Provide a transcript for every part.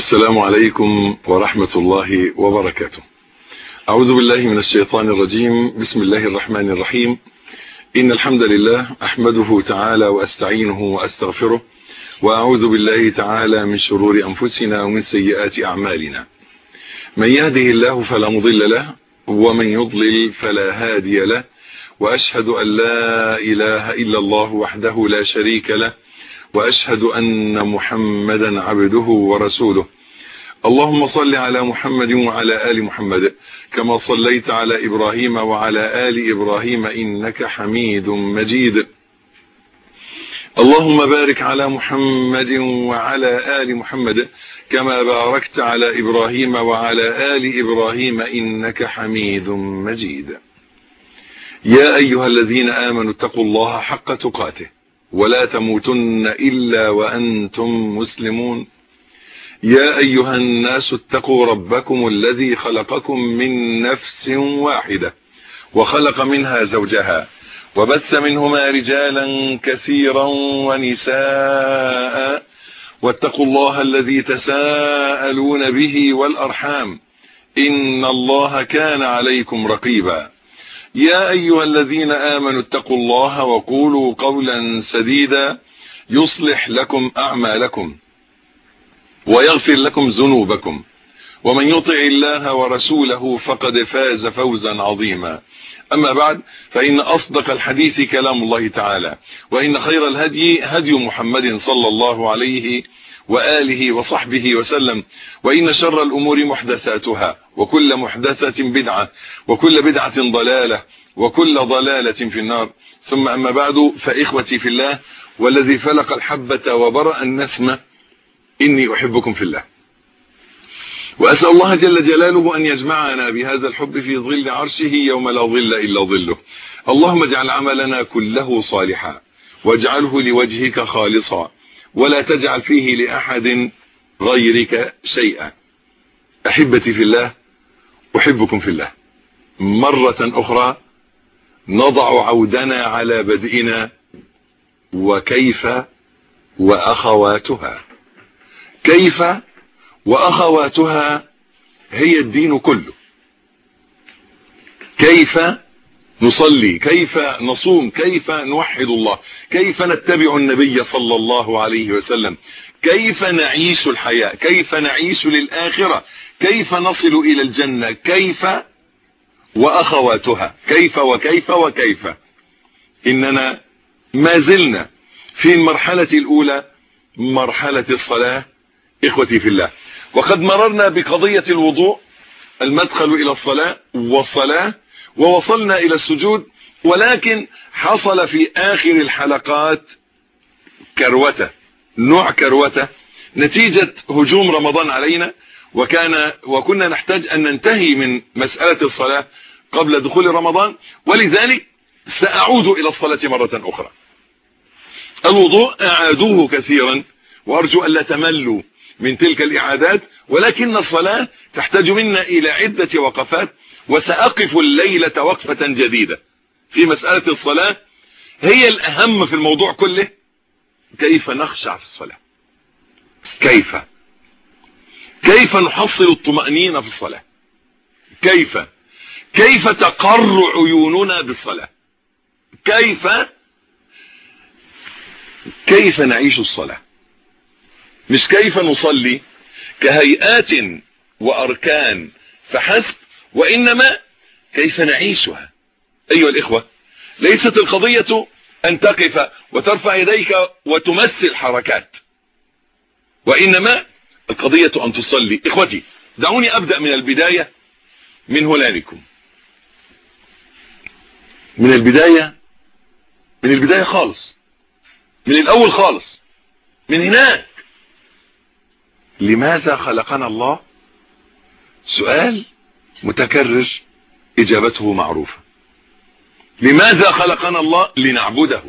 السلام عليكم ورحمة الله وبركاته أعوذ بالله من الشيطان الرجيم بسم الله الرحمن الرحيم إن الحمد لله أحمده تعالى وأستعينه وأستغفره وأعوذ بالله تعالى من شرور أنفسنا ومن سيئات أعمالنا من يهده الله فلا مضل له ومن يضلل فلا هادي له وأشهد أن لا إله إلا الله وحده لا شريك له وأشهد أن محمدا عبده ورسوله اللهم صل على محمد وعلى آل محمد كما صليت على إبراهيم وعلى آل إبراهيم إنك حميد مجيد اللهم بارك على محمد وعلى آل محمد كما باركت على إبراهيم وعلى آل إبراهيم إنك حميد مجيد يا أيها الذين آمنوا اتقوا الله حق تقاته ولا تموتن إلا وأنتم مسلمون يا أيها الناس اتقوا ربكم الذي خلقكم من نفس واحدة وخلق منها زوجها وبث منهما رجالا كثيرا ونساء واتقوا الله الذي تساءلون به والأرحام إن الله كان عليكم رقيبا يا أيها الذين آمنوا اتقوا الله وقولوا قولا سديدا يصلح لكم أعمالكم ويغفر لكم ذنوبكم ومن يطع الله ورسوله فقد فاز فوزا عظيما أما بعد فإن أصدق الحديث كلام الله تعالى وإن خير الهدي هدي محمد صلى الله عليه وآله وصحبه وسلم وإن شر الأمور محدثاتها وكل محدثة بدعة وكل بدعة ضلالة وكل ضلالة في النار ثم أما بعد فإخوتي في الله والذي فلق الحبة وبرأ النسمة إني أحبكم في الله وأسأل الله جل جلاله أن يجمعنا بهذا الحب في ظل عرشه يوم لا ظل إلا ظله اللهم اجعل عملنا كله صالحا واجعله لوجهك خالصا ولا تجعل فيه لأحد غيرك شيئا أحبتي في الله أحبكم في الله مرة أخرى نضع عودنا على بدئنا وكيف وأخواتها كيف وأخواتها هي الدين كله كيف نصلي كيف نصوم كيف نوحد الله كيف نتبع النبي صلى الله عليه وسلم كيف نعيش الحياة كيف نعيش للآخرة كيف نصل إلى الجنة كيف وأخواتها كيف وكيف وكيف إننا ما زلنا في المرحلة الأولى مرحلة الصلاة إخوتي في الله وقد مررنا بقضية الوضوء المدخل إلى الصلاة والصلاة ووصلنا إلى السجود ولكن حصل في آخر الحلقات كروته نوع كروته نتيجة هجوم رمضان علينا وكان وكنا نحتاج أن ننتهي من مسألة الصلاة قبل دخول رمضان ولذلك سأعود إلى الصلاة مرة أخرى الوضوء أعادوه كثيرا وأرجو أن لا تملوا من تلك الإعادات ولكن الصلاة تحتاج منا إلى عدة وقفات وسأقف الليلة وقفة جديدة في مسألة الصلاة هي الأهم في الموضوع كله كيف نخشع في الصلاة كيف كيف نحصل الطمأنينة في الصلاة كيف كيف تقر عيوننا بالصلاة كيف كيف نعيش الصلاة مش كيف نصلي كهيئات وأركان فحسب وإنما كيف نعيشها أيها الإخوة ليست القضية أن تقف وترفع يديك وتمثل حركات وإنما القضية أن تصلي إخوتي دعوني أبدأ من البداية من هنالكم من البداية من البداية خالص من الأول خالص من هناك لماذا خلقنا الله سؤال متكرر إجابته معروفة لماذا خلقنا الله لنعبده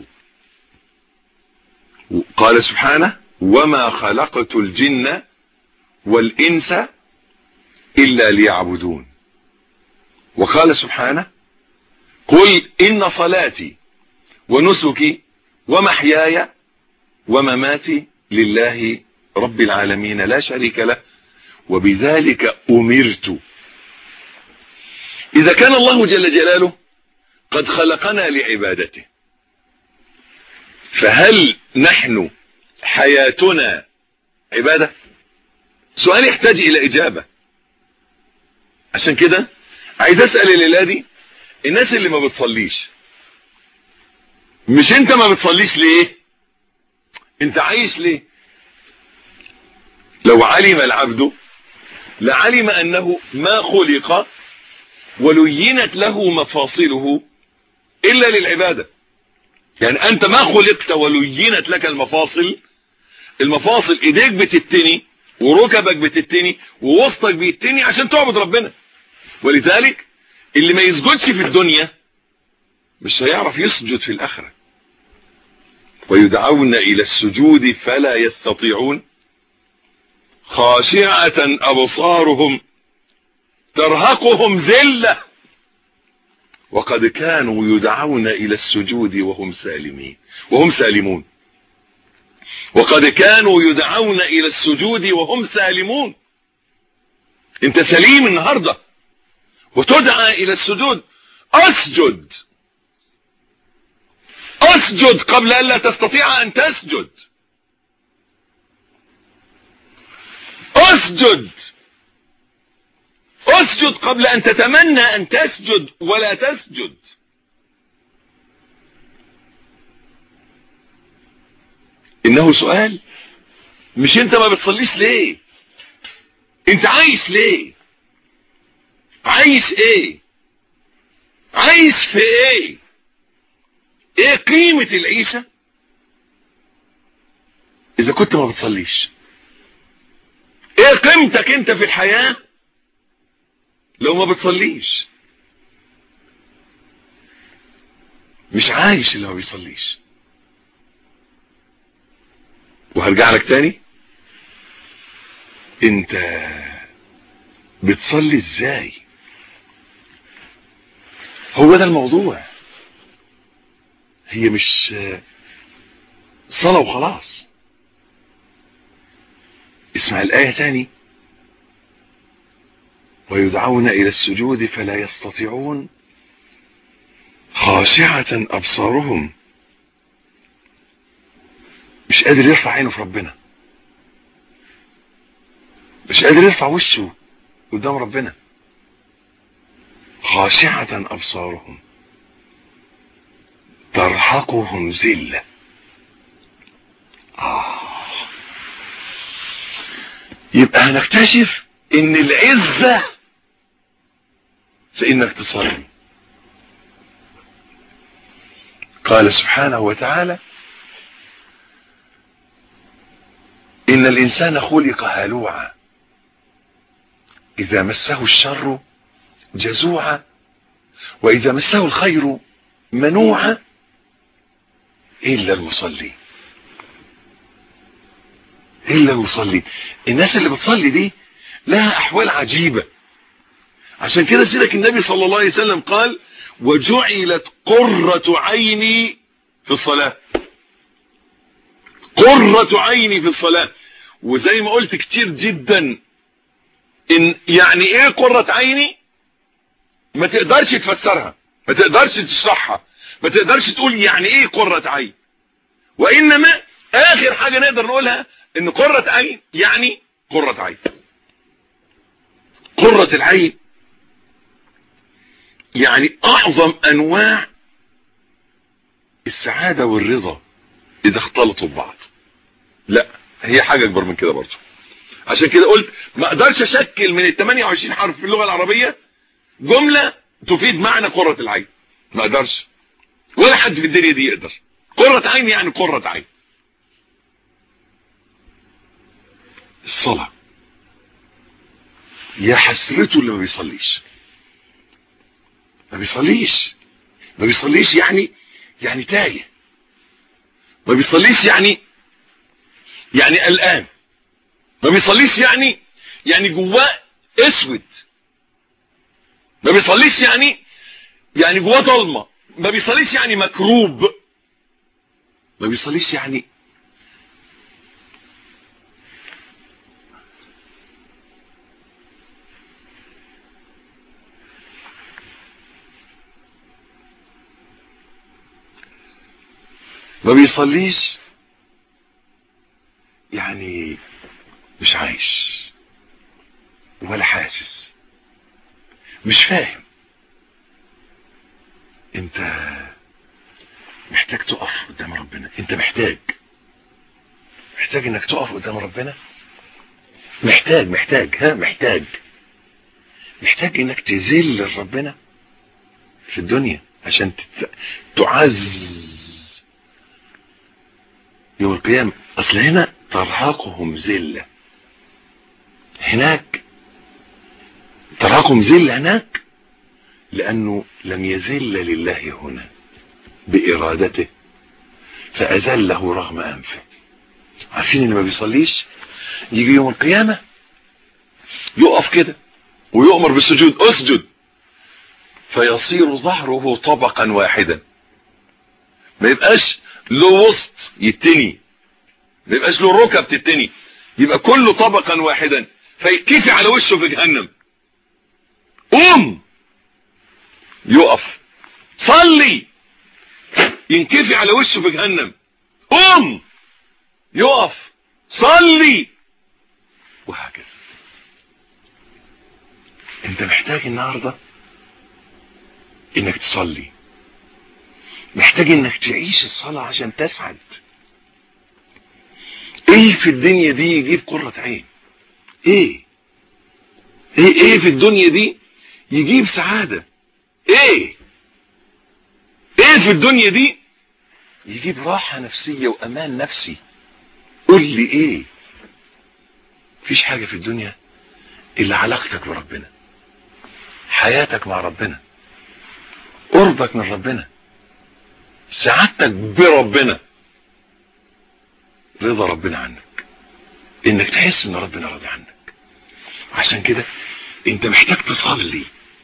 قال سبحانه وما خلقت الجن والإنس إلا ليعبدون وقال سبحانه قل إن صلاتي ونسكي ومحياي ومماتي لله رب العالمين لا شريك له وبذلك أمرت إذا كان الله جل جلاله قد خلقنا لعبادته فهل نحن حياتنا عبادة سؤال يحتاج إلى إجابة عشان كده عايز أسأل الليلة دي الناس اللي ما بتصليش مش انت ما بتصليش ليه انت عايش ليه لو علم العبد لعلم أنه ما خلق ولينت له مفاصله إلا للعبادة يعني أنت ما خلقت ولينت لك المفاصل المفاصل إيديك بتتني وركبك بتتني ووسطك بيتني عشان تعبد ربنا ولذلك اللي ما يسجدش في الدنيا مش هيعرف يسجد في الآخرة ويدعون إلى السجود فلا يستطيعون خاشعة أبصارهم ترهقهم ذلة وقد كانوا يدعون إلى السجود وهم سالمين وهم سالمون وقد كانوا يدعون إلى السجود وهم سالمون انت سليم النهاردة وتدعى إلى السجود أسجد أسجد قبل أن لا تستطيع أن تسجد أسجد اسجد قبل ان تتمنى ان تسجد ولا تسجد انه سؤال مش انت ما بتصليش ليه انت عايش ليه عايش ايه عايش في ايه ايه قيمة العيشة اذا كنت ما بتصليش ايه قيمتك انت في الحياة لو ما بتصليش مش عايش اللي ما بيصليش وهرجع لك تاني انت بتصلي ازاي هو ده الموضوع هي مش صلاة وخلاص اسمع الآية تاني ويدعون إلى السجود فلا يستطيعون خاشعة أبصارهم مش قادر يرفع عينه في ربنا مش قادر يرفع وشه قدام ربنا خاشعة أبصارهم ترهقهم ذلة آه. يبقى هنكتشف ان العزة في انك تصلي قال سبحانه وتعالى ان الانسان خلق هلوعا اذا مسه الشر جزوعا واذا مسه الخير منوعا الا المصلي الا المصلي الناس اللي بتصلي دي لها احوال عجيبة عشان كده سيدك النبي صلى الله عليه وسلم قال وجعلت قرة عيني في الصلاة قرة عيني في الصلاة وزي ما قلت كتير جدا ان يعني ايه قرة عيني ما تقدرش تفسرها ما تقدرش تشرحها ما تقدرش تقول يعني ايه قرة عين وانما اخر حاجة نقدر نقولها ان قرة عين يعني قرة عين قرة العين يعني اعظم انواع السعادة والرضا اذا اختلطوا ببعض لا هي حاجة اكبر من كده برضه عشان كده قلت ما اقدرش اشكل من ال 28 حرف في اللغة العربية جملة تفيد معنى قرة العين ما اقدرش ولا حد في الدنيا دي يقدر قرة عين يعني قرة عين الصلاة يا حسرته اللي ما بيصليش ما بيصليش ما بيصليش يعني يعني تايه ما بيصليش يعني يعني قلقان ما بيصليش يعني يعني جواه اسود ما بيصليش يعني يعني جواه ضلمه ما بيصليش يعني مكروب ما بيصليش يعني ما بيصليش يعني مش عايش ولا حاسس مش فاهم انت محتاج تقف قدام ربنا انت محتاج محتاج انك تقف قدام ربنا محتاج محتاج ها محتاج محتاج انك تذل لربنا في الدنيا عشان تت... تعز يوم القيامة اصل هنا ترهقهم ذلة هناك ترهقهم ذلة هناك لانه لم يذل لله هنا بارادته فاذله رغم انفه عارفين اللي ما بيصليش يجي يوم القيامة يقف كده ويؤمر بالسجود اسجد فيصير ظهره طبقا واحدا ما يبقاش له وسط يتني ما يبقاش له ركب تتني يبقى كله طبقا واحدا فيكفي على وشه في جهنم قوم يقف صلي ينكفي على وشه في جهنم قوم يقف صلي وهكذا انت محتاج النهارده انك تصلي محتاج انك تعيش الصلاة عشان تسعد ايه في الدنيا دي يجيب قرة عين ايه ايه ايه في الدنيا دي يجيب سعادة ايه ايه في الدنيا دي يجيب راحة نفسية وامان نفسي قول لي ايه مفيش حاجة في الدنيا الا علاقتك بربنا حياتك مع ربنا قربك من ربنا سعادتك بربنا رضا ربنا عنك انك تحس ان ربنا راضي عنك عشان كده انت محتاج تصلي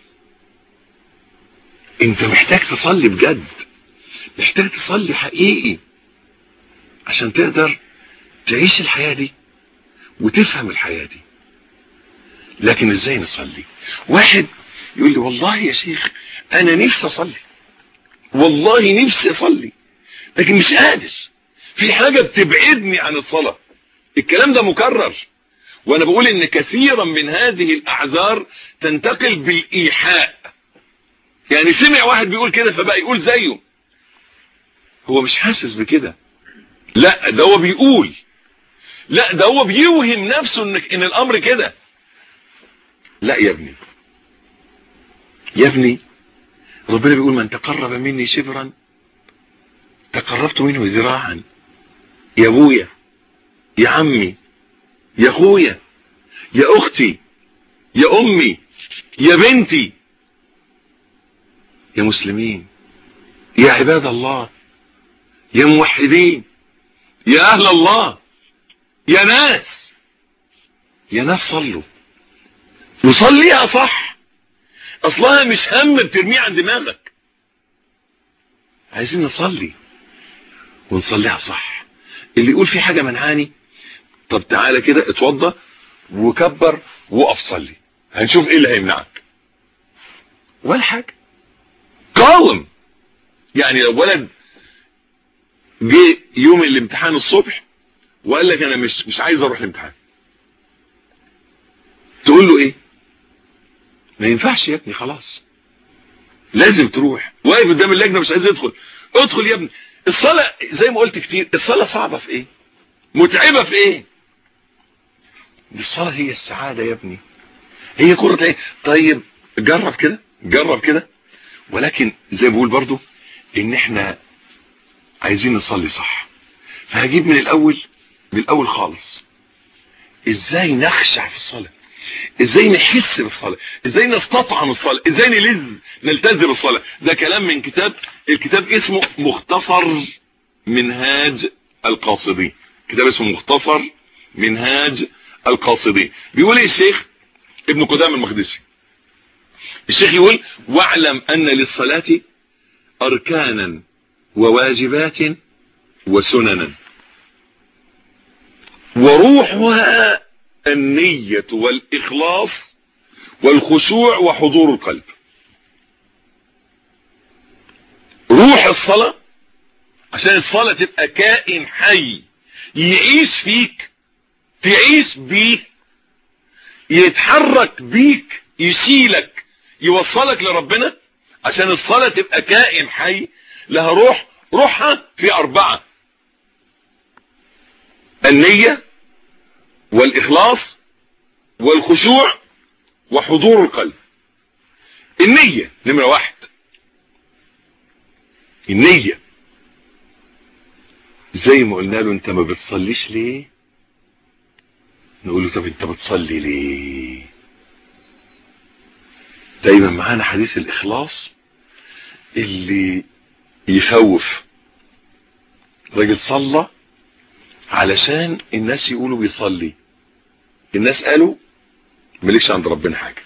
انت محتاج تصلي بجد محتاج تصلي حقيقي عشان تقدر تعيش الحياة دي وتفهم الحياة دي لكن ازاي نصلي واحد يقول لي والله يا شيخ انا نفسي اصلي والله نفسي اصلي لكن مش قادر في حاجة بتبعدني عن الصلاة الكلام ده مكرر وانا بقول ان كثيرا من هذه الاعذار تنتقل بالايحاء يعني سمع واحد بيقول كده فبقى يقول زيه هو مش حاسس بكده لا ده هو بيقول لا ده هو بيوهم نفسه انك ان الامر كده لا يا ابني يا ابني ربنا بيقول من تقرب مني شبرا تقربت منه ذراعا يا ابويا يا عمي يا اخويا يا اختي يا امي يا بنتي يا مسلمين يا عباد الله يا موحدين يا اهل الله يا ناس يا ناس صلوا وصليها صح اصلها مش هم بترميه عن دماغك عايزين نصلي ونصليها صح اللي يقول في حاجة منعاني طب تعالى كده اتوضى وكبر وقف صلي هنشوف ايه اللي هيمنعك ولا حاجة قاوم يعني لو ولد جه يوم الامتحان الصبح وقال لك انا مش مش عايز اروح الامتحان تقول له ايه ما ينفعش يا ابني خلاص لازم تروح واقف قدام اللجنه مش عايز يدخل ادخل يا ابني الصلاه زي ما قلت كتير الصلاه صعبه في ايه متعبه في ايه دي الصلاه هي السعاده يا ابني هي كره ايه طيب جرب كده جرب كده ولكن زي ما بقول برضو ان احنا عايزين نصلي صح فهجيب من الاول من الاول خالص ازاي نخشع في الصلاه ازاي نحس بالصلاة ازاي نستطعم الصلاة ازاي نلذ نلتزم الصلاة ده كلام من كتاب الكتاب اسمه مختصر منهاج القاصدين كتاب اسمه مختصر منهاج القاصدين بيقول ايه الشيخ ابن قدام المقدسي الشيخ يقول واعلم ان للصلاة اركانا وواجبات وسننا وروحها النية والإخلاص والخشوع وحضور القلب روح الصلاة عشان الصلاة تبقى كائن حي يعيش فيك تعيش بيه يتحرك بيك يشيلك يوصلك لربنا عشان الصلاة تبقى كائن حي لها روح روحها في أربعة النية والإخلاص والخشوع وحضور القلب النية نمرة واحد النية زي ما قلنا له انت ما بتصليش ليه نقول له طب انت بتصلي ليه دايما معانا حديث الاخلاص اللي يخوف راجل صلى علشان الناس يقولوا بيصلي الناس قالوا مالكش عند ربنا حاجة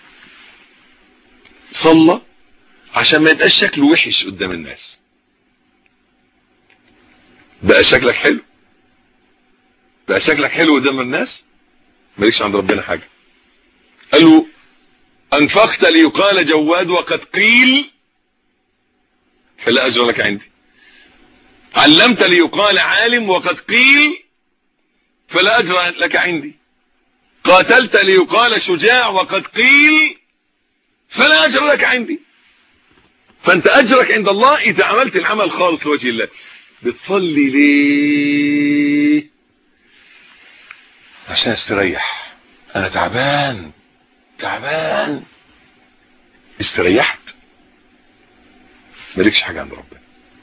صلى عشان ما يبقاش شكله وحش قدام الناس بقى شكلك حلو بقى شكلك حلو قدام الناس مالكش عند ربنا حاجة قالوا انفقت ليقال جواد وقد قيل فلا اجر لك عندي علمت ليقال عالم وقد قيل فلا اجر لك عندي قاتلت ليقال شجاع وقد قيل فلا اجر لك عندي فانت اجرك عند الله اذا عملت العمل خالص لوجه الله بتصلي ليه عشان استريح انا تعبان تعبان استريحت مالكش حاجة عند ربنا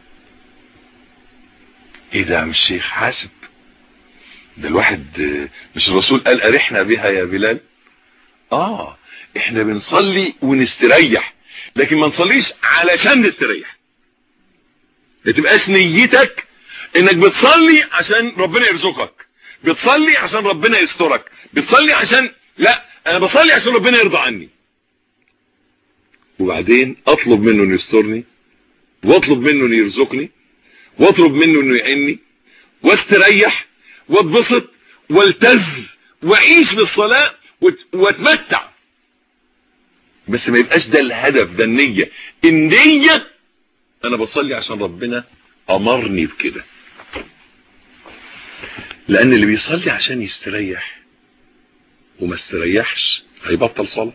ايه ده يا عم الشيخ حاسب ده الواحد مش الرسول قال ارحنا بها يا بلال اه احنا بنصلي ونستريح لكن ما نصليش علشان نستريح ما تبقاش نيتك انك بتصلي عشان ربنا يرزقك بتصلي عشان ربنا يسترك بتصلي عشان لا انا بصلي عشان ربنا يرضى عني وبعدين اطلب منه انه يسترني واطلب منه انه يرزقني واطلب منه انه يعيني واستريح واتبسط والتز واعيش بالصلاة واتمتع بس ما يبقاش ده الهدف ده النية النية انا بصلي عشان ربنا امرني بكده لان اللي بيصلي عشان يستريح وما استريحش هيبطل صلاة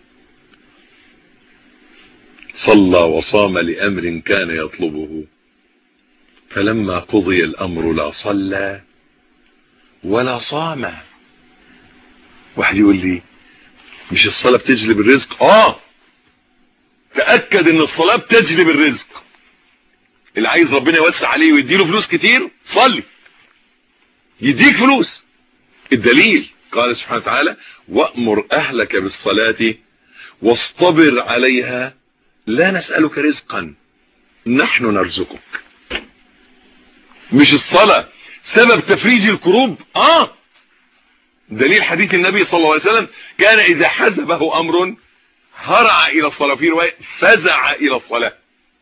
صلى وصام لأمر كان يطلبه فلما قضي الأمر لا صلى ولا صام واحد يقول لي مش الصلاة بتجلب الرزق اه تأكد ان الصلاة بتجلب الرزق اللي عايز ربنا يوسع عليه ويديله فلوس كتير صلي يديك فلوس الدليل قال سبحانه وتعالى وأمر أهلك بالصلاة واصطبر عليها لا نسألك رزقا نحن نرزقك مش الصلاة سبب تفريج الكروب اه دليل حديث النبي صلى الله عليه وسلم كان اذا حزبه امر هرع الى الصلاة في رواية فزع الى الصلاة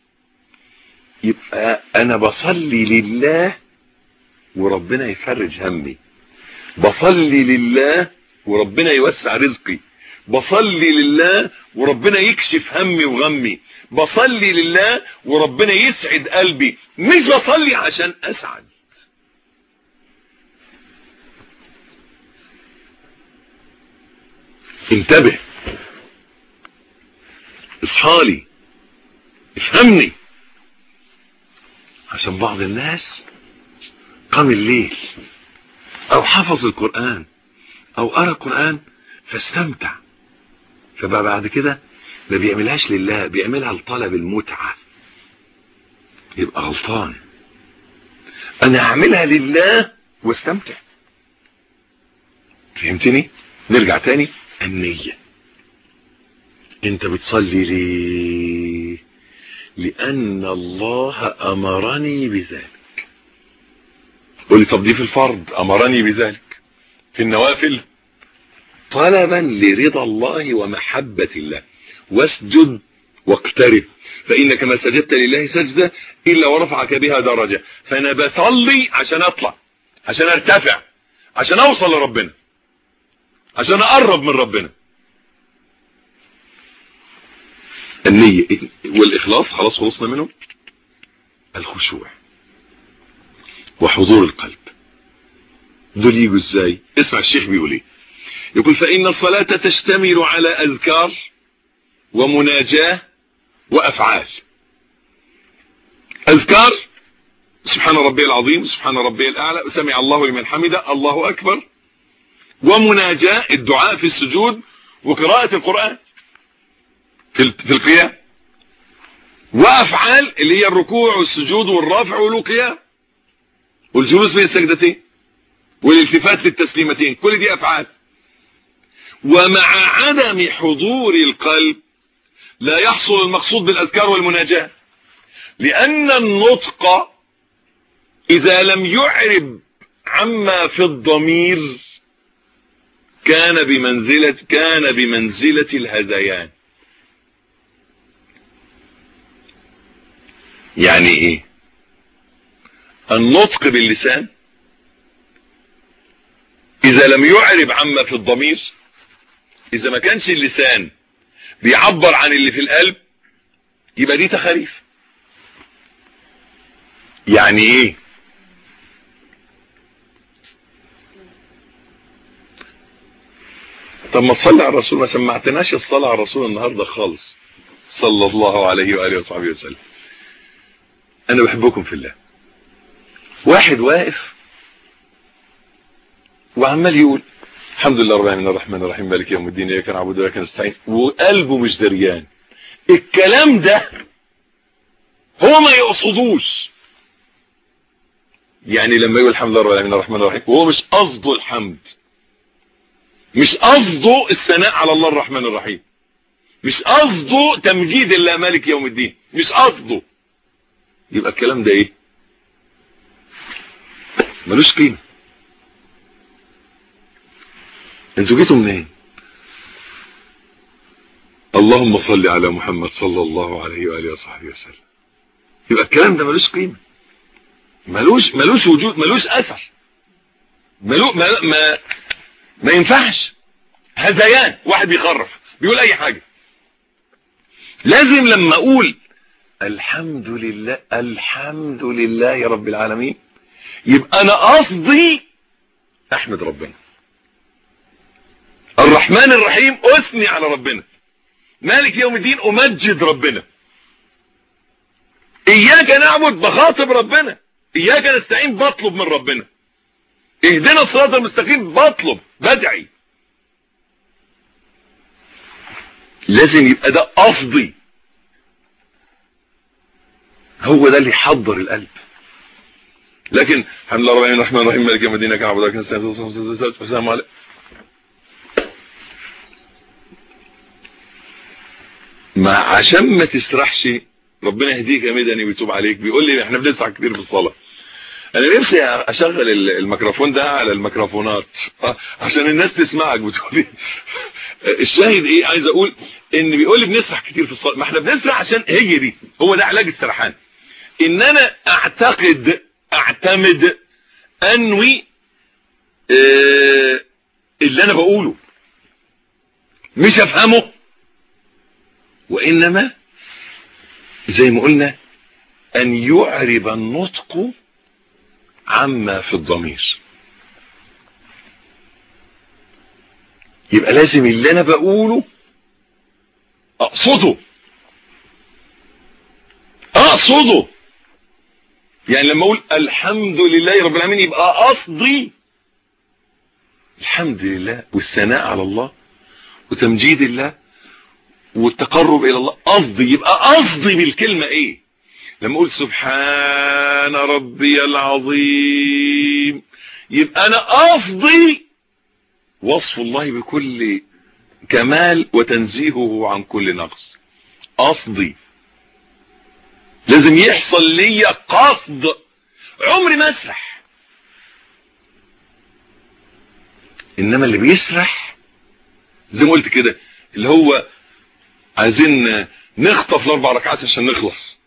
يبقى انا بصلي لله وربنا يفرج همي بصلي لله وربنا يوسع رزقي بصلي لله وربنا يكشف همي وغمي بصلي لله وربنا يسعد قلبي مش بصلي عشان اسعد انتبه اصحالي افهمني عشان بعض الناس قام الليل او حفظ القرآن او قرأ القرآن فاستمتع فبقى بعد كده ما بيعملهاش لله بيعملها لطلب المتعة يبقى غلطان انا هعملها لله واستمتع فهمتني نرجع تاني النية انت بتصلي ليه لان الله امرني بذلك قول لي طب دي في الفرض امرني بذلك في النوافل طلبا لرضا الله ومحبة الله واسجد واقترب فإنك ما سجدت لله سجدة إلا ورفعك بها درجة فأنا بصلي عشان أطلع عشان أرتفع عشان أوصل لربنا عشان أقرب من ربنا النية والإخلاص خلاص خلصنا منه الخشوع وحضور القلب دول يجوا ازاي اسمع الشيخ بيقول ايه يقول فإن الصلاة تشتمل على أذكار ومناجاة وأفعال أذكار سبحان ربي العظيم سبحان ربي الأعلى سمع الله لمن حمده الله أكبر ومناجاة الدعاء في السجود وقراءة القرآن في في القيام وأفعال اللي هي الركوع والسجود والرافع والقيام والجلوس بين السجدتين والالتفات للتسليمتين كل دي أفعال ومع عدم حضور القلب لا يحصل المقصود بالأذكار والمناجاة لأن النطق إذا لم يعرب عما في الضمير كان بمنزلة كان بمنزلة الهذيان يعني ايه النطق باللسان اذا لم يعرب عما في الضمير اذا ما كانش اللسان بيعبر عن اللي في القلب يبقى دي تخاريف يعني ايه طب ما تصلي على الرسول ما سمعتناش الصلاة على الرسول النهاردة خالص صلى الله عليه وآله وصحبه وسلم انا بحبكم في الله واحد واقف وعمال يقول الحمد لله رب العالمين الرحمن الرحيم مالك يوم الدين اياك نعبد واياك نستعين وقلبه مش دريان الكلام ده هو ما يقصدوش يعني لما يقول الحمد لله رب العالمين الرحمن الرحيم وهو مش قصده الحمد مش قصده الثناء على الله الرحمن الرحيم مش قصده تمجيد الله مالك يوم الدين مش قصده يبقى الكلام ده ايه ملوش قيمه انتوا جيتوا منين اللهم صل على محمد صلى الله عليه واله وصحبه وسلم يبقى الكلام ده ملوش قيمه ملوش ملوش وجود ملوش اثر ملو ما ما, ما ينفعش هذيان واحد بيخرف بيقول اي حاجه لازم لما اقول الحمد لله الحمد لله يا رب العالمين يبقى انا قصدي احمد ربنا الرحمن الرحيم اثني على ربنا مالك يوم الدين امجد ربنا اياك نعبد بخاطب ربنا اياك نستعين بطلب من ربنا اهدنا الصراط المستقيم بطلب بدعي لازم يبقى ده قصدي هو ده اللي يحضر القلب لكن الحمد لله رب العالمين الرحمن الرحيم مالك يوم الدين كعبد لك السلام عليكم ما عشان ما تسرحش ربنا يهديك يا مدني ويتوب عليك بيقول لي احنا بنسرح كتير في الصلاه انا نفسي اشغل الميكروفون ده على الميكروفونات عشان الناس تسمعك بتقول الشاهد ايه عايز اقول ان بيقول لي بنسرح كتير في الصلاه ما احنا بنسرح عشان هي دي هو ده علاج السرحان ان انا اعتقد اعتمد انوي اه اللي انا بقوله مش افهمه وانما زي ما قلنا ان يعرب النطق عما في الضمير يبقى لازم اللي انا بقوله اقصده اقصده يعني لما اقول الحمد لله رب العالمين يبقى قصدي الحمد لله والثناء على الله وتمجيد الله والتقرب الى الله قصدي يبقى قصدي بالكلمة ايه لما اقول سبحان ربي العظيم يبقى انا قصدي وصف الله بكل كمال وتنزيهه عن كل نقص قصدي لازم يحصل لي قصد عمري ما اسرح انما اللي بيسرح زي ما قلت كده اللي هو عايزين نخطف الاربع ركعات عشان نخلص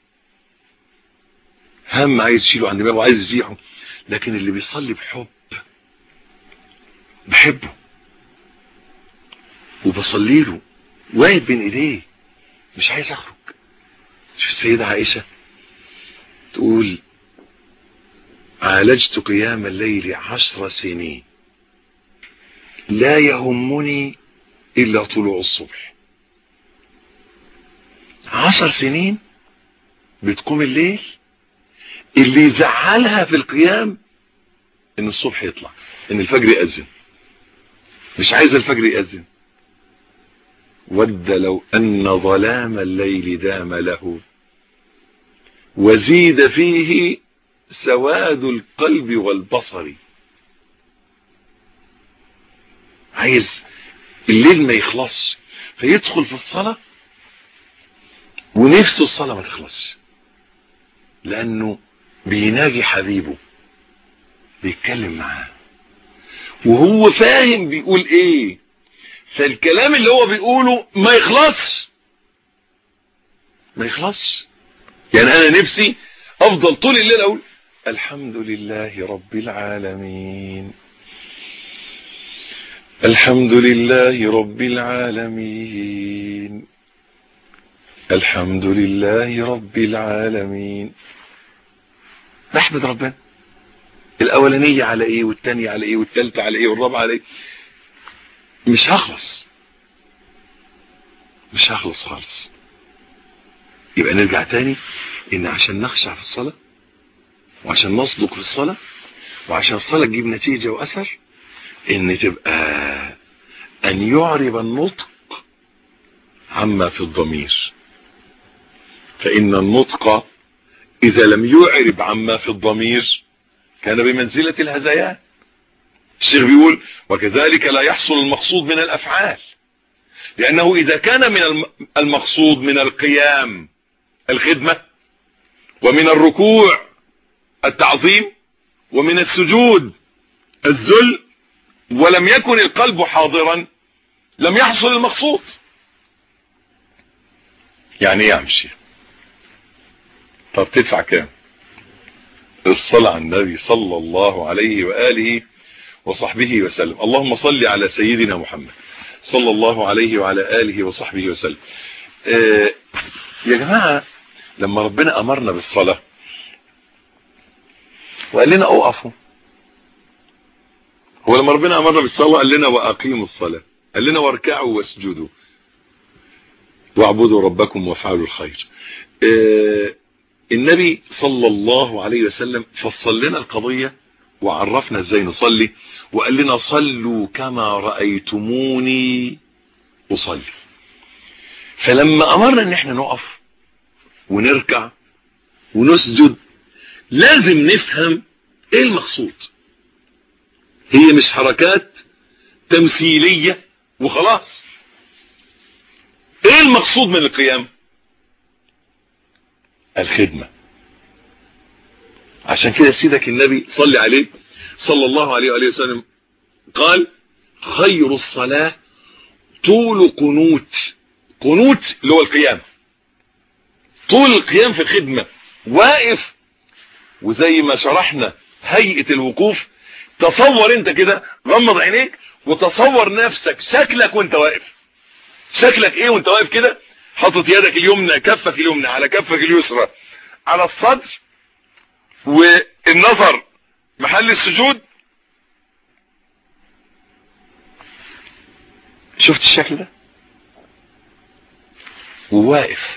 هم عايز يشيله عن دماغه وعايز يزيحه لكن اللي بيصلي بحب بحبه وبصلي له واقف بين ايديه مش عايز اخرج شوف السيدة عائشة تقول عالجت قيام الليل عشر سنين لا يهمني إلا طلوع الصبح عشر سنين بتقوم الليل اللي يزعلها في القيام ان الصبح يطلع ان الفجر يأذن مش عايز الفجر يأذن ود لو ان ظلام الليل دام له وزيد فيه سواد القلب والبصر عايز الليل ما يخلصش فيدخل في الصلاة ونفسه الصلاة ما تخلصش لأنه بيناجي حبيبه بيتكلم معاه وهو فاهم بيقول ايه فالكلام اللي هو بيقوله ما يخلصش ما يخلصش يعني انا نفسي افضل طول الليل اقول الحمد لله رب العالمين الحمد لله رب العالمين الحمد لله رب العالمين نحمد ربنا الاولانية على ايه والتانية على ايه والتالتة على ايه والرابعة على ايه مش هخلص مش هخلص خالص يبقى نرجع تاني ان عشان نخشع في الصلاة وعشان نصدق في الصلاة وعشان الصلاة تجيب نتيجة واثر ان تبقى ان يعرب النطق عما في الضمير فان النطق اذا لم يعرب عما في الضمير كان بمنزلة الهزيان الشيخ بيقول وكذلك لا يحصل المقصود من الافعال لانه اذا كان من المقصود من القيام الخدمة ومن الركوع التعظيم ومن السجود الذل ولم يكن القلب حاضرا لم يحصل المقصود يعني ايه يا عم الشيخ طب تدفع كام الصلاة على النبي صلى الله عليه وآله وصحبه وسلم اللهم صل على سيدنا محمد صلى الله عليه وعلى آله وصحبه وسلم آه يا جماعة لما ربنا أمرنا بالصلاة وقال لنا أوقفوا هو لما ربنا أمرنا بالصلاة قال لنا وأقيموا الصلاة قال لنا واركعوا واسجدوا واعبدوا ربكم وافعلوا الخير آه النبي صلى الله عليه وسلم فصل لنا القضية وعرفنا ازاي نصلي وقال لنا صلوا كما رأيتموني أصلي فلما أمرنا ان احنا نقف ونركع ونسجد لازم نفهم ايه المقصود هي مش حركات تمثيلية وخلاص ايه المقصود من القيام الخدمة عشان كده سيدك النبي صلي عليه صلى الله عليه وآله وسلم قال خير الصلاة طول قنوت قنوت اللي هو القيام طول القيام في الخدمة واقف وزي ما شرحنا هيئة الوقوف تصور انت كده غمض عينيك وتصور نفسك شكلك وانت واقف شكلك ايه وانت واقف كده حاطط يدك اليمنى كفك اليمنى على كفك اليسرى على الصدر والنظر محل السجود شفت الشكل ده وواقف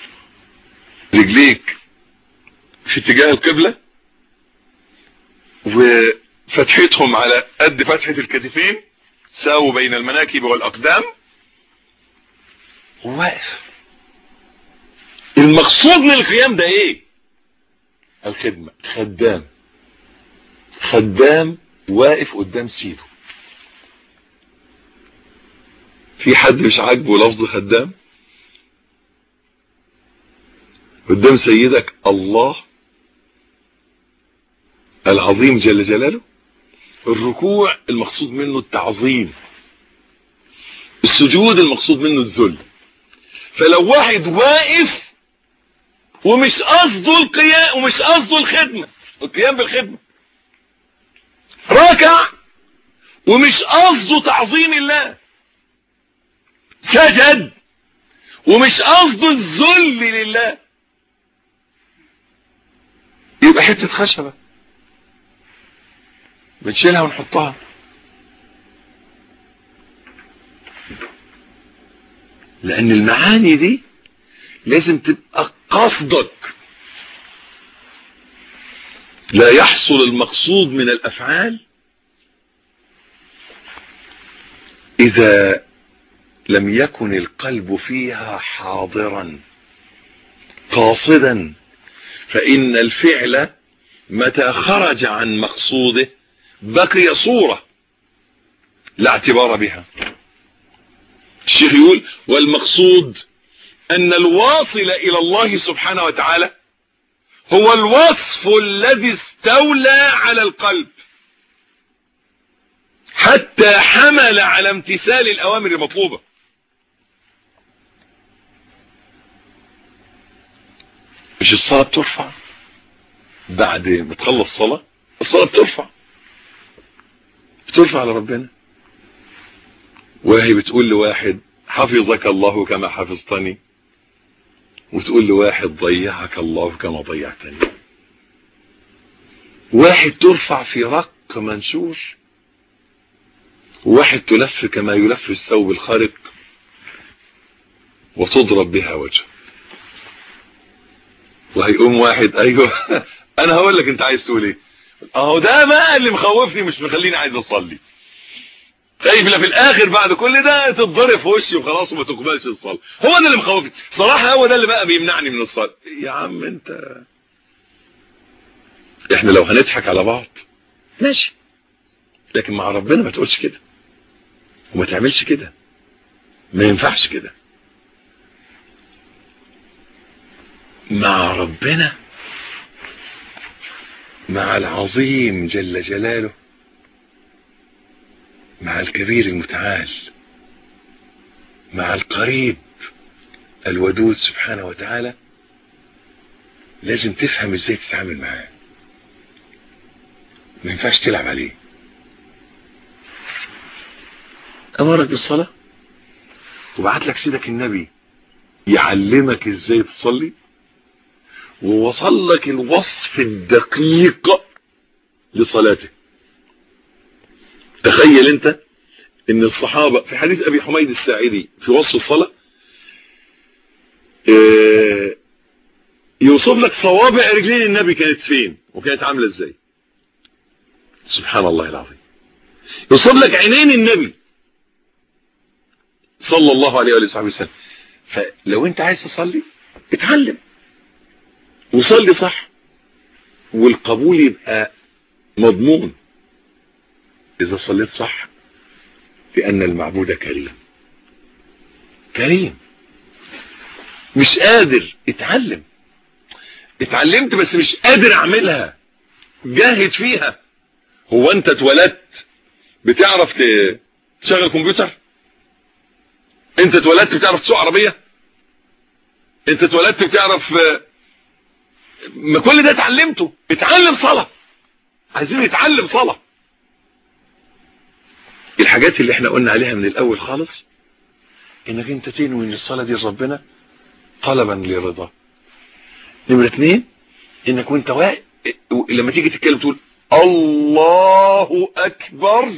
رجليك في اتجاه القبلة وفتحتهم على قد فتحة الكتفين ساووا بين المناكب والأقدام وواقف المقصود من القيام ده ايه الخدمة خدام خدام واقف قدام سيده في حد مش عاجبه لفظ خدام قدام سيدك الله العظيم جل جلاله الركوع المقصود منه التعظيم السجود المقصود منه الذل فلو واحد واقف ومش قصده القيام ومش قصده الخدمة القيام بالخدمة راكع ومش قصده تعظيم الله سجد ومش قصده الذل لله يبقى حتة خشبة بنشيلها ونحطها لان المعاني دي لازم تبقى قصدك لا يحصل المقصود من الافعال اذا لم يكن القلب فيها حاضرا قاصدا فان الفعل متى خرج عن مقصوده بقي صورة لا اعتبار بها الشيخ يقول والمقصود ان الواصل الى الله سبحانه وتعالى هو الوصف الذي استولى على القلب حتى حمل على امتثال الاوامر المطلوبة مش الصلاة بترفع بعد ما تخلص صلاة الصلاة بترفع بترفع على ربنا وهي بتقول لواحد حفظك الله كما حفظتني وتقول لواحد ضيعك الله كما ضيعتني واحد ترفع في رق منشور وواحد تلف كما يلف الثوب الخارق وتضرب بها وجه وهيقوم واحد ايوه انا هقول لك انت عايز تقول ايه اهو ده بقى اللي مخوفني مش مخليني عايز اصلي خايف لا في الاخر بعد كل ده تتضرب في وشي وخلاص وما تقبلش الصلاه هو ده اللي مخوفني صراحه هو ده اللي بقى بيمنعني من الصلاه يا عم انت احنا لو هنضحك على بعض ماشي لكن مع ربنا ما تقولش كده وما تعملش كده ما ينفعش كده مع ربنا مع العظيم جل جلاله مع الكبير المتعال مع القريب الودود سبحانه وتعالى لازم تفهم ازاي تتعامل معاه ما ينفعش تلعب عليه امرك بالصلاة وبعت لك سيدك النبي يعلمك ازاي تصلي ووصل لك الوصف الدقيق لصلاته تخيل انت ان الصحابة في حديث ابي حميد الساعدي في وصف الصلاة اه يوصف لك صوابع رجلين النبي كانت فين وكانت عاملة ازاي سبحان الله العظيم يوصف لك عينين النبي صلى الله عليه وآله وسلم فلو انت عايز تصلي اتعلم وصلي صح والقبول يبقى مضمون اذا صليت صح لان المعبود كريم كريم مش قادر اتعلم اتعلمت بس مش قادر اعملها جاهد فيها هو انت اتولدت بتعرف تشغل كمبيوتر انت اتولدت بتعرف تسوق عربية انت اتولدت بتعرف ما كل ده اتعلمته اتعلم صلاة عايزين نتعلم صلاة الحاجات اللي احنا قلنا عليها من الاول خالص انك انت تنوي ان الصلاة دي لربنا طلبا لرضاه نمرة اتنين انك وانت واقف لما تيجي تتكلم تقول الله اكبر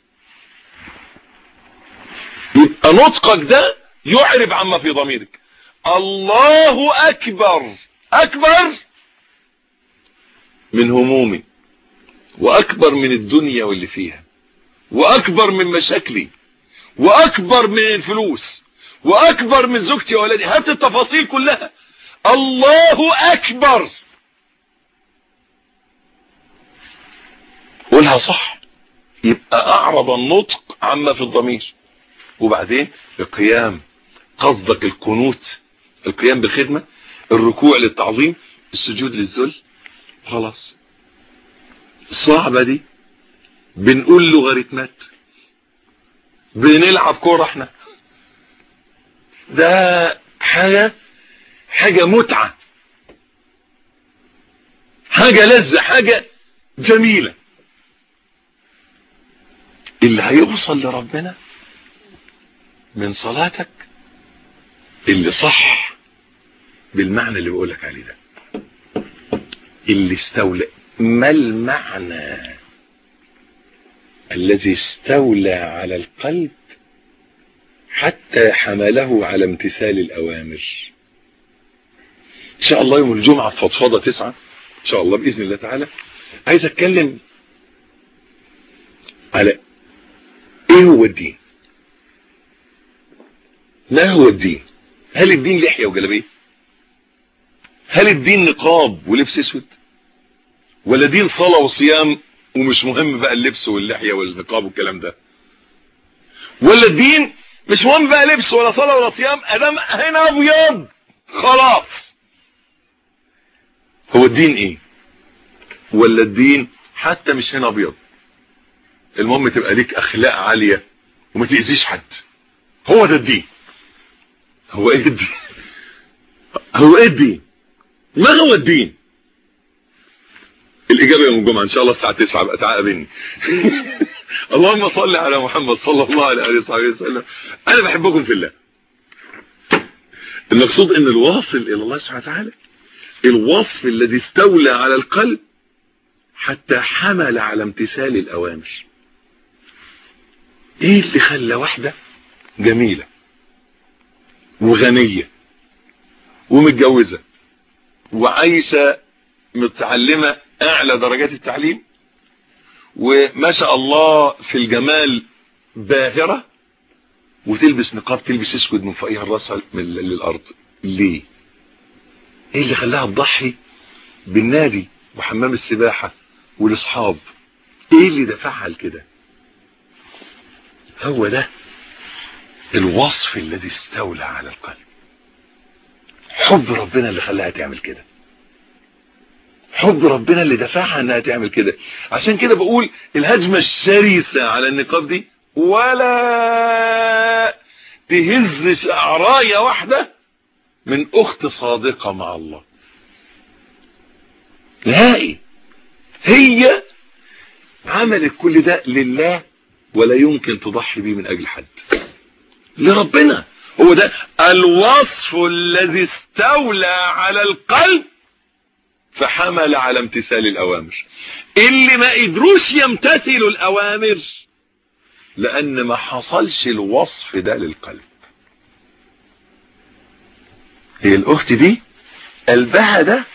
يبقى نطقك ده يعرب عما في ضميرك الله اكبر اكبر من همومي واكبر من الدنيا واللي فيها واكبر من مشاكلي واكبر من الفلوس واكبر من زوجتي واولادي هات التفاصيل كلها الله اكبر قولها صح يبقى اعرض النطق عما في الضمير وبعدين القيام قصدك القنوت القيام بالخدمة الركوع للتعظيم السجود للذل خلاص الصعبة دي بنقول لوغاريتمات بنلعب كورة احنا ده حاجة حاجة متعة حاجة لذة حاجة جميلة اللي هيوصل لربنا من صلاتك اللي صح بالمعنى اللي بقولك عليه ده اللي استولى ما المعنى الذي استولى على القلب حتى حمله على امتثال الأوامر إن شاء الله يوم الجمعة في فضفضة تسعة إن شاء الله بإذن الله تعالى عايز أتكلم على إيه هو الدين ما هو الدين هل الدين لحية وجلبية هل الدين نقاب ولبس اسود ولا دين صلاة وصيام ومش مهم بقى اللبس واللحية والنقاب والكلام ده ولا الدين مش مهم بقى لبس ولا صلاة ولا صيام ادام هنا ابيض خلاص هو الدين ايه ولا الدين حتى مش هنا ابيض المهم تبقى ليك اخلاق عالية وما تأذيش حد هو ده الدين هو ايه الدين هو ايه الدين ما هو الدين الإجابة يوم الجمعة إن شاء الله الساعة 9 بقى تعقبني اللهم صل على محمد صلى الله عليه وصحبه وسلم أنا بحبكم في الله المقصود أن الواصل إلى الله سبحانه وتعالى الوصف الذي استولى على القلب حتى حمل على امتثال الأوامر إيه اللي خلى واحدة جميلة وغنية ومتجوزة وعايشة متعلمة اعلى درجات التعليم وما شاء الله في الجمال باهرة وتلبس نقاب تلبس اسود من فوقها الراس للارض ليه ايه اللي خلاها تضحي بالنادي وحمام السباحة والاصحاب ايه اللي دفعها لكده هو ده الوصف الذي استولى على القلب حب ربنا اللي خلاها تعمل كده حب ربنا اللي دفعها انها تعمل كده عشان كده بقول الهجمة الشرسة على النقاب دي ولا تهز شعراية واحدة من اخت صادقة مع الله نهائي هي عملت كل ده لله ولا يمكن تضحي بيه من اجل حد لربنا هو ده الوصف الذي استولى على القلب فحمل على امتثال الأوامر اللي ما قدروش يمتثلوا الأوامر لأن ما حصلش الوصف ده للقلب هي الأخت دي قلبها ده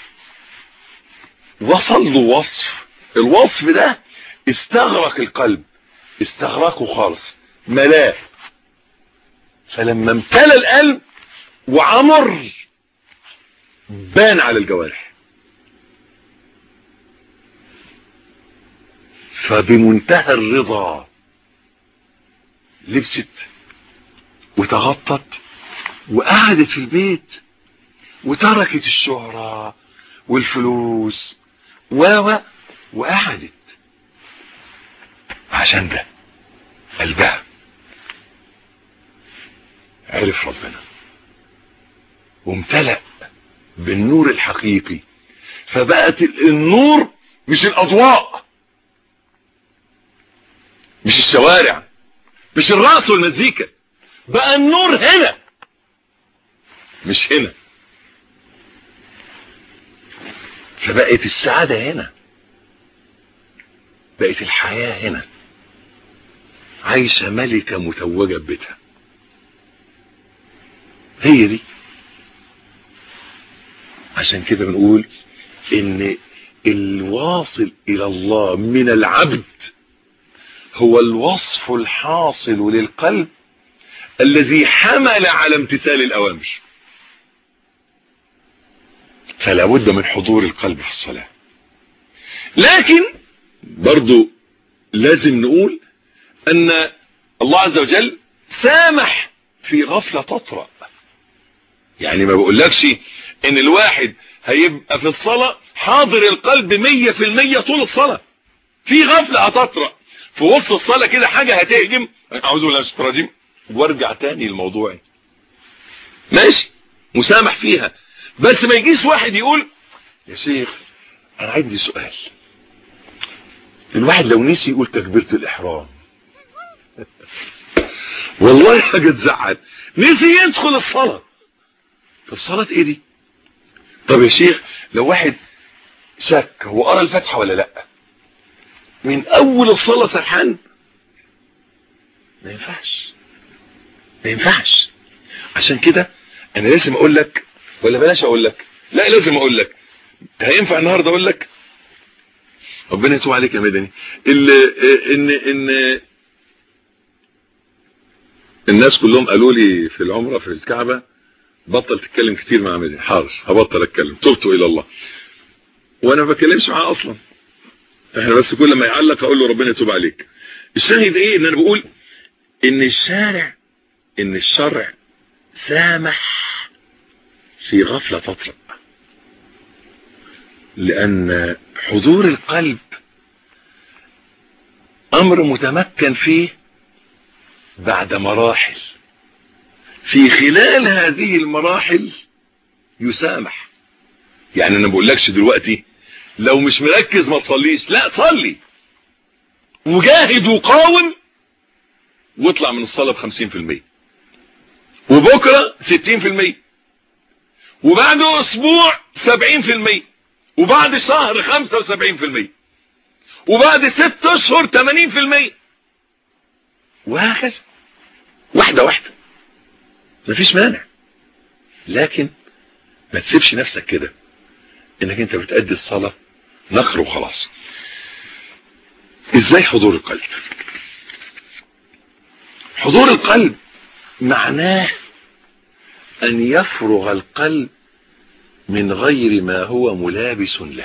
وصل له وصف الوصف ده استغرق القلب استغرقه خالص ملاه فلما امتلى القلب وعمر بان على الجوارح فبمنتهى الرضا لبست وتغطت وقعدت في البيت وتركت الشهرة والفلوس و وقعدت عشان ده قلبها عرف ربنا وامتلأ بالنور الحقيقي فبقت النور مش الأضواء مش الشوارع مش الرأس والمزيكا بقى النور هنا مش هنا فبقت السعادة هنا بقت الحياة هنا عايشة ملكة متوجة ببيتها هي دي عشان كده بنقول ان الواصل الى الله من العبد هو الوصف الحاصل للقلب الذي حمل على امتثال الأوامر فلا بد من حضور القلب في الصلاة لكن برضو لازم نقول أن الله عز وجل سامح في غفلة تطرأ يعني ما بقولكش ان الواحد هيبقى في الصلاة حاضر القلب مية في المية طول الصلاة في غفلة هتطرأ في وسط الصلاة كده حاجة هتهجم اعوذ بالله من الشيطان الرجيم وارجع تاني لموضوعي ماشي مسامح فيها بس ما يجيش واحد يقول يا شيخ انا عندي سؤال الواحد لو نسي يقول تكبيرة الاحرام والله حاجة تزعل نسي يدخل الصلاة طب صلاة ايه دي طب يا شيخ لو واحد شك هو قرا الفاتحة ولا لا من اول الصلاة سرحان ما ينفعش ما ينفعش عشان كده انا لازم اقول لك ولا بلاش اقول لك لا لازم اقول لك هينفع النهارده اقول لك ربنا يتوب عليك يا مدني ان ان الناس كلهم قالوا لي في العمره في الكعبه بطل تتكلم كتير مع مدني حاضر هبطل اتكلم تبت الى الله وانا ما بكلمش معاه اصلا احنا بس كل ما يعلق اقول له ربنا يتوب عليك الشاهد ايه ان انا بقول ان الشارع ان الشرع سامح في غفلة تطرق لان حضور القلب امر متمكن فيه بعد مراحل في خلال هذه المراحل يسامح يعني انا بقولكش دلوقتي لو مش مركز ما تصليش لا صلي وجاهد وقاوم واطلع من الصلاة بخمسين في المية وبكرة ستين في المية وبعد اسبوع سبعين في المية وبعد شهر خمسة وسبعين في المية وبعد ست اشهر تمانين في المية وهكذا واحدة واحدة مفيش مانع لكن ما تسيبش نفسك كده انك انت بتأدي الصلاة نخر وخلاص ازاي حضور القلب حضور القلب معناه ان يفرغ القلب من غير ما هو ملابس له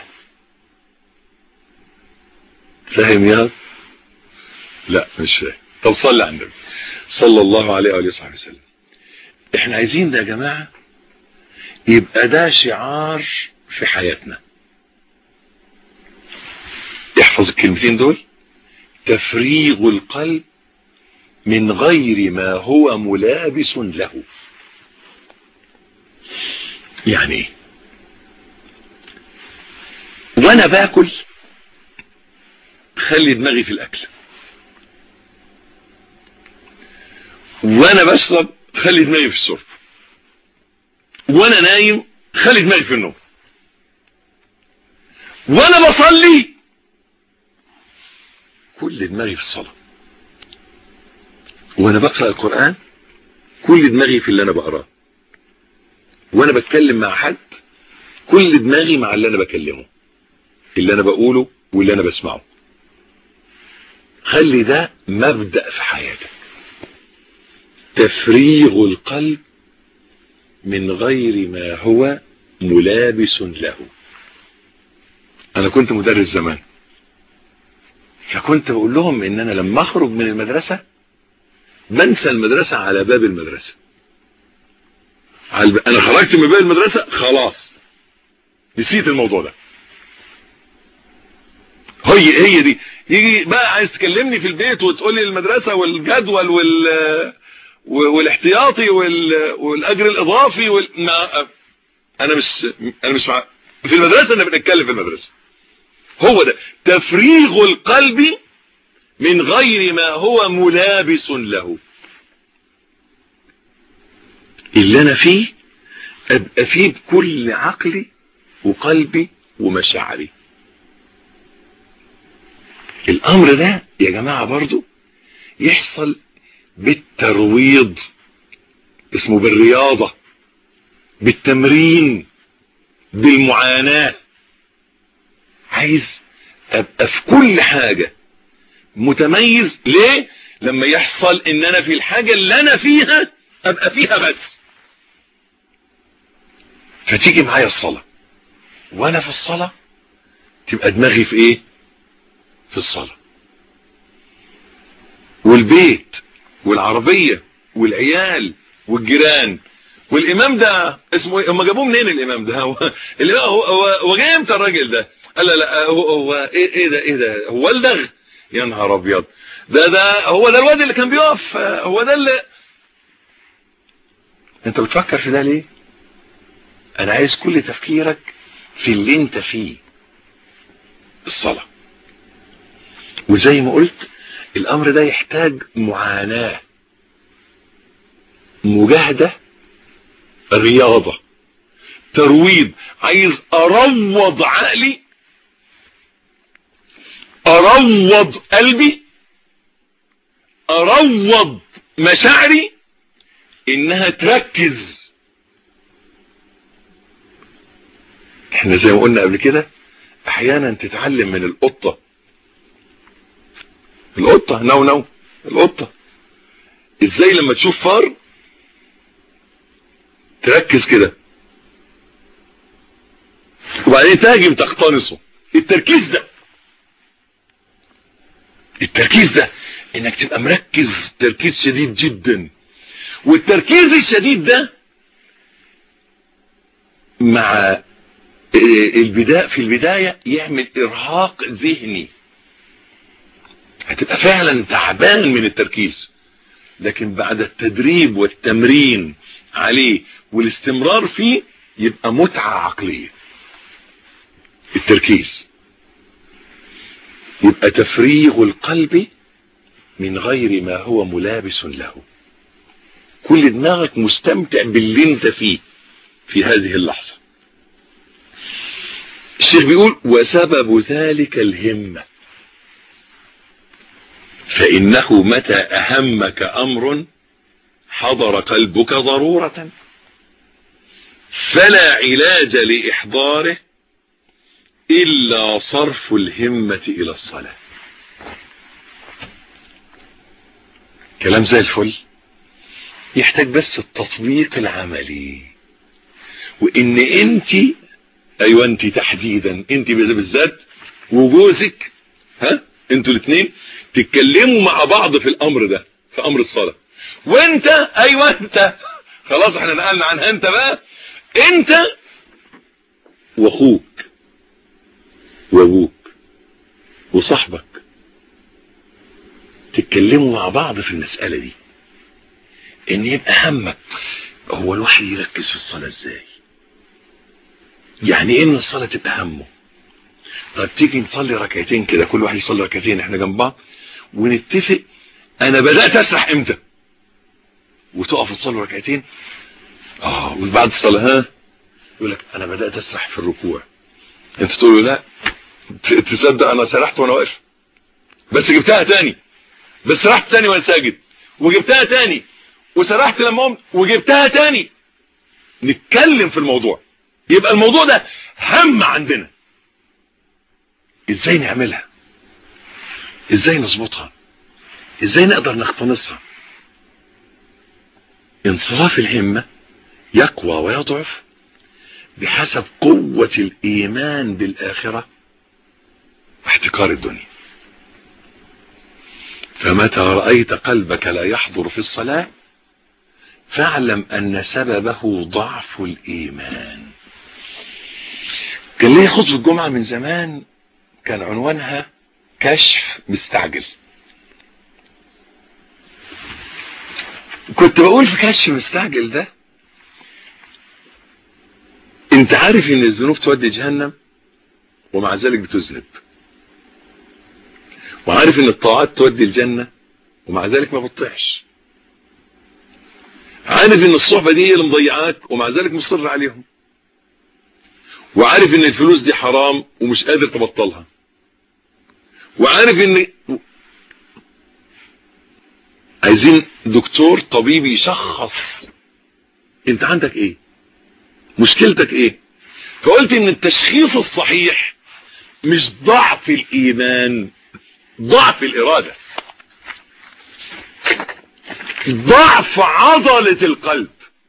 فاهم يا لا مش فاهم طب صلي على النبي صلى الله عليه وآله وصحبه وسلم احنا عايزين ده يا جماعة يبقى ده شعار في حياتنا احفظ الكلمتين دول تفريغ القلب من غير ما هو ملابس له يعني ايه وانا باكل خلي دماغي في الاكل وانا بشرب خلي دماغي في الشرب وانا نايم خلي دماغي في النوم وانا بصلي كل دماغي في الصلاة وانا بقرأ القرآن كل دماغي في اللي انا بقراه وانا بتكلم مع حد كل دماغي مع اللي انا بكلمه اللي انا بقوله واللي انا بسمعه خلي ده مبدأ في حياتك تفريغ القلب من غير ما هو ملابس له انا كنت مدرس زمان فكنت بقول لهم ان انا لما اخرج من المدرسة بنسى المدرسة على باب المدرسة انا خرجت من باب المدرسة خلاص نسيت الموضوع ده هي هي دي يجي بقى عايز تكلمني في البيت وتقول لي المدرسة والجدول وال والاحتياطي وال... والاجر الاضافي وال... ما... انا مش انا مش مع... في المدرسة انا بنتكلم في المدرسة هو ده تفريغ القلب من غير ما هو ملابس له اللي انا فيه ابقى فيه بكل عقلي وقلبي ومشاعري الامر ده يا جماعة برضو يحصل بالترويض اسمه بالرياضة بالتمرين بالمعاناة عايز ابقى في كل حاجة متميز ليه لما يحصل ان انا في الحاجة اللي انا فيها ابقى فيها بس فتيجي معايا الصلاة وانا في الصلاة تبقى دماغي في ايه في الصلاة والبيت والعربية والعيال والجيران والامام ده اسمه ايه هم جابوه منين الامام ده هو الامام هو هو, هو جاي امتى الراجل ده قال لا لا هو, هو ايه, ايه ده ايه ده هو الدغ يا نهار ابيض ده ده هو ده الواد اللي كان بيقف هو ده اللي انت بتفكر في ده ليه انا عايز كل تفكيرك في اللي انت فيه الصلاة وزي ما قلت الامر ده يحتاج معاناة مجاهدة رياضة ترويض عايز اروض عقلي اروض قلبي اروض مشاعري انها تركز احنا زي ما قلنا قبل كده احيانا تتعلم من القطة القطة نو نو القطة ازاي لما تشوف فار تركز كده وبعدين تهاجم تقتنصه التركيز ده التركيز ده انك تبقى مركز تركيز شديد جدا والتركيز الشديد ده مع البداية في البداية يعمل ارهاق ذهني هتبقى فعلا تعبان من التركيز لكن بعد التدريب والتمرين عليه والاستمرار فيه يبقى متعة عقلية التركيز يبقى تفريغ القلب من غير ما هو ملابس له كل دماغك مستمتع باللي انت فيه في هذه اللحظة الشيخ بيقول وسبب ذلك الهمة فإنه متى أهمك أمر حضر قلبك ضرورة فلا علاج لإحضاره إلا صرف الهمة إلى الصلاة كلام زي الفل يحتاج بس التطبيق العملي وإن أنت أيوة أنت تحديدا أنت بالذات وجوزك ها أنتوا الاثنين تتكلموا مع بعض في الأمر ده في أمر الصلاة وأنت أيوة أنت خلاص احنا نقلنا عنها أنت بقى أنت وأخوك وابوك وصاحبك تتكلموا مع بعض في المسألة دي ان يبقى همك هو الواحد يركز في الصلاة ازاي يعني ايه ان الصلاة تبقى همه طب تيجي نصلي ركعتين كده كل واحد يصلي ركعتين احنا جنب بعض ونتفق انا بدأت اسرح امتى وتقف تصلي ركعتين اه وبعد الصلاة ها يقول لك انا بدأت اسرح في الركوع انت تقول له لا تصدق انا سرحت وانا واقف بس جبتها تاني بس سرحت تاني وانا ساجد وجبتها تاني وسرحت لما قمت وجبتها تاني نتكلم في الموضوع يبقى الموضوع ده هم عندنا ازاي نعملها ازاي نظبطها ازاي نقدر نقتنصها انصراف الهمة يقوى ويضعف بحسب قوة الإيمان بالآخرة واحتقار الدنيا فمتى رأيت قلبك لا يحضر في الصلاة فاعلم أن سببه ضعف الإيمان كان ليه خطبة الجمعة من زمان كان عنوانها كشف مستعجل كنت بقول في كشف مستعجل ده انت عارف ان الذنوب تودي جهنم ومع ذلك بتذنب وعارف ان الطاعات تودي الجنة ومع ذلك ما بتطيعش عارف ان الصحبة دي هي اللي مضيعاك ومع ذلك مصر عليهم وعارف ان الفلوس دي حرام ومش قادر تبطلها وعارف ان عايزين دكتور طبيب يشخص انت عندك ايه مشكلتك ايه فقلت ان التشخيص الصحيح مش ضعف الايمان ضعف الارادة ضعف عضلة القلب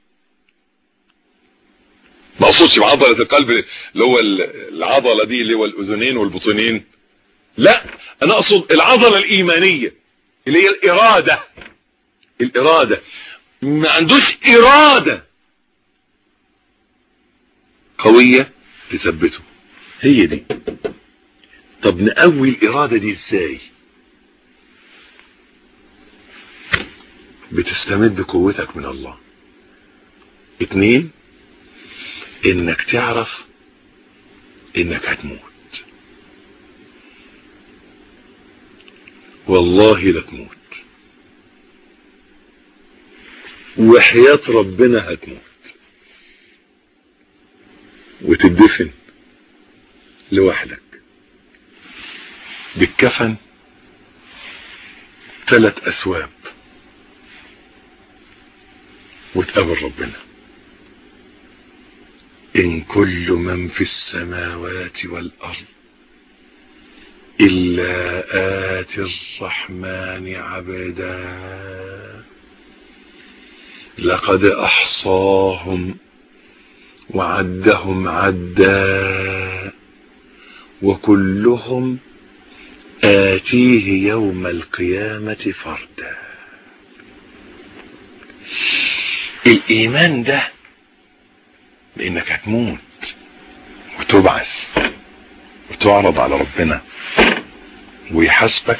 ما اقصدش بعضلة القلب اللي هو العضلة دي اللي هو الاذنين والبطنين لا انا اقصد العضلة الايمانية اللي هي الارادة الارادة ما عندوش ارادة قوية تثبته هي دي طب نقوي الارادة دي ازاي بتستمد قوتك من الله اتنين انك تعرف انك هتموت والله لتموت وحياة ربنا هتموت وتدفن لوحدك بالكفن ثلاث أسواب وتقابل ربنا إن كل من في السماوات والأرض إلا آتي الرحمن عبدا لقد أحصاهم وعدهم عدا وكلهم آتيه يوم القيامة فردا الإيمان ده لأنك هتموت وتبعث وتعرض على ربنا ويحاسبك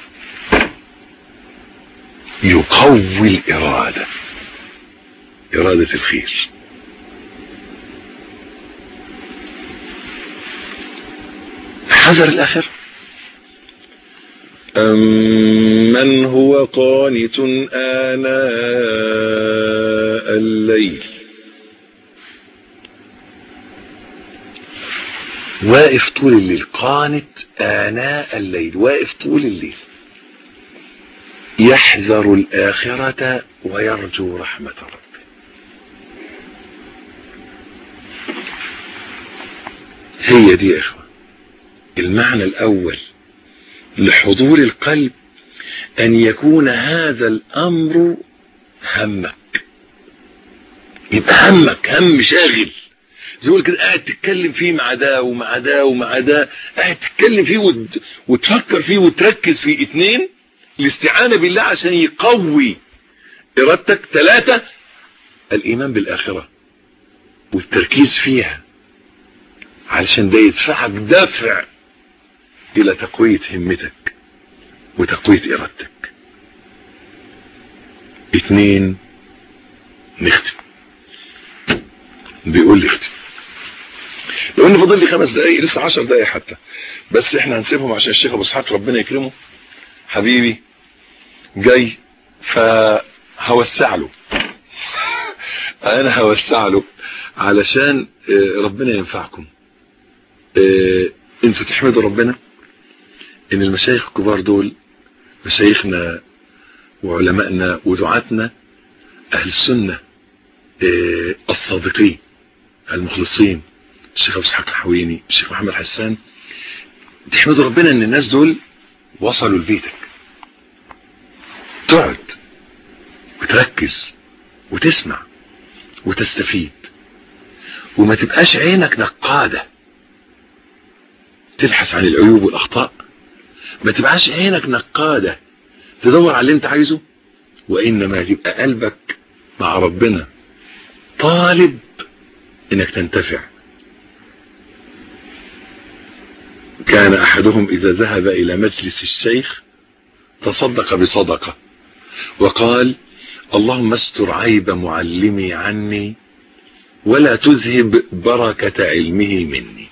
يقوي الإرادة إرادة الخير حذر الآخر أمن هو قانت آناء الليل واقف طول الليل قانت آناء الليل واقف طول الليل يحذر الآخرة ويرجو رحمة ربه هي دي يا إخوة المعنى الأول لحضور القلب أن يكون هذا الأمر همك يبقى همك هم شاغل زي يقول كده قاعد تتكلم فيه مع ده ومع ده ومع ده قاعد تتكلم فيه وت... وتفكر فيه وتركز فيه اتنين الاستعانة بالله عشان يقوي ارادتك ثلاثة الايمان بالاخرة والتركيز فيها علشان ده يدفعك دفع الى تقوية همتك وتقوية ارادتك اتنين نختم بيقول لي اختم لو ان فاضل لي خمس دقايق لسه عشر دقايق حتى بس احنا هنسيبهم عشان الشيخ ابو اسحاق ربنا يكرمه حبيبي جاي فهوسع له انا هوسع له علشان ربنا ينفعكم انتوا تحمدوا ربنا ان المشايخ الكبار دول مشايخنا وعلمائنا ودعاتنا اهل السنة الصادقين المخلصين الشيخ ابو اسحاق الحويني الشيخ محمد حسان تحمدوا ربنا ان الناس دول وصلوا لبيتك تقعد وتركز وتسمع وتستفيد وما تبقاش عينك نقادة تبحث عن العيوب والاخطاء ما تبقاش عينك نقادة تدور على اللي انت عايزه وانما تبقى قلبك مع ربنا طالب انك تنتفع كان احدهم اذا ذهب الى مجلس الشيخ تصدق بصدقة وقال اللهم استر عيب معلمي عني ولا تذهب بركة علمه مني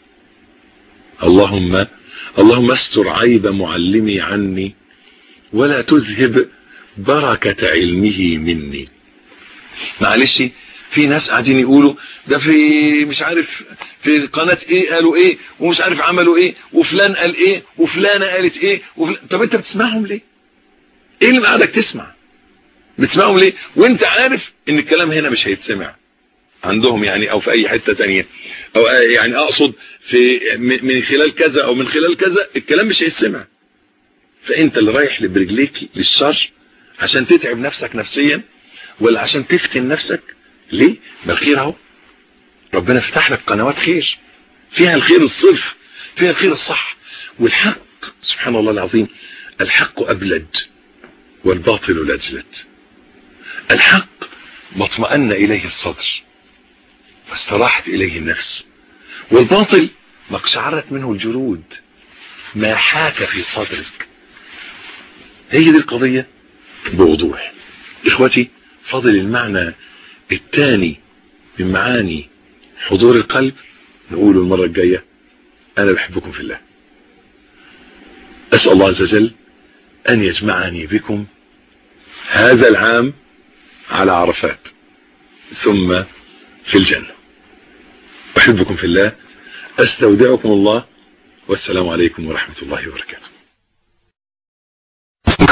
اللهم اللهم استر عيب معلمي عني ولا تذهب بركة علمه مني معلش في ناس قاعدين يقولوا ده في مش عارف في قناة ايه قالوا ايه ومش عارف عملوا ايه وفلان قال ايه وفلانة قالت ايه وفلان... طب انت بتسمعهم ليه ايه اللي قاعدك تسمع بتسمعهم ليه وانت عارف ان الكلام هنا مش هيتسمع عندهم يعني او في اي حتة تانية او يعني اقصد في من خلال كذا او من خلال كذا الكلام مش هيتسمع فانت اللي رايح برجليك للشر عشان تتعب نفسك نفسيا ولا عشان تفتن نفسك ليه ما الخير اهو ربنا فتح لك قنوات خير فيها الخير الصرف فيها الخير الصح والحق سبحان الله العظيم الحق أبلج والباطل لجلج الحق ما اطمأن إليه الصدر فاستراحت إليه النفس والباطل ما اقشعرت منه الجلود ما حاك في صدرك هي دي القضية بوضوح إخوتي فضل المعنى الثاني من معاني حضور القلب نقوله المرة الجاية أنا بحبكم في الله أسأل الله عز وجل أن يجمعني بكم هذا العام على عرفات ثم في الجنة أحبكم في الله أستودعكم الله والسلام عليكم ورحمة الله وبركاته